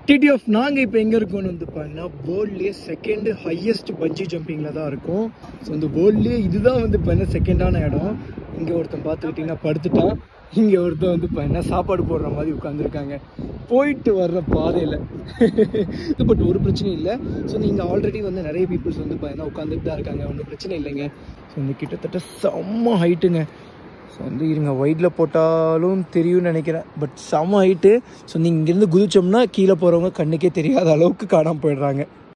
TTF நாங்கள் இப்போ எங்கே இருக்கோம்னு வந்து பார்த்தீங்கன்னா வேர்ல்ட்லேயே செகண்ட் ஹையஸ்ட் பஞ்சி ஜம்பிங்கில் தான் இருக்கும் ஸோ இந்த வேர்ல்ட்லேயே இதுதான் வந்து பார்த்தீங்கன்னா செகண்டான இடம் இங்கே ஒருத்தன் பார்த்துக்கிட்டிங்கன்னா படுத்துட்டான் இங்கே ஒருத்தன் வந்து பார்த்தீங்கன்னா சாப்பாடு போடுற மாதிரி உட்காந்துருக்காங்க போயிட்டு வர்ற பாதையில் பட் ஒரு பிரச்சனையும் இல்லை ஸோ நீங்கள் ஆல்ரெடி வந்து நிறைய பீப்புள்ஸ் வந்து பார்த்தீங்கன்னா உட்காந்துட்டு தான் இருக்காங்க ஒன்றும் பிரச்சனை இல்லைங்க ஸோ இந்த கிட்டத்தட்ட செம்ம ஹைட்டுங்க ஸோ வந்து இருங்க ஒயிட்டில் போட்டாலும் தெரியும்னு நினைக்கிறேன் பட் செம்ம ஹைட்டு ஸோ நீங்கள் இங்கேருந்து குதிச்சோம்னா கீழே போகிறவங்க கண்ணுக்கே தெரியாத அளவுக்கு காணாமல் போயிடுறாங்க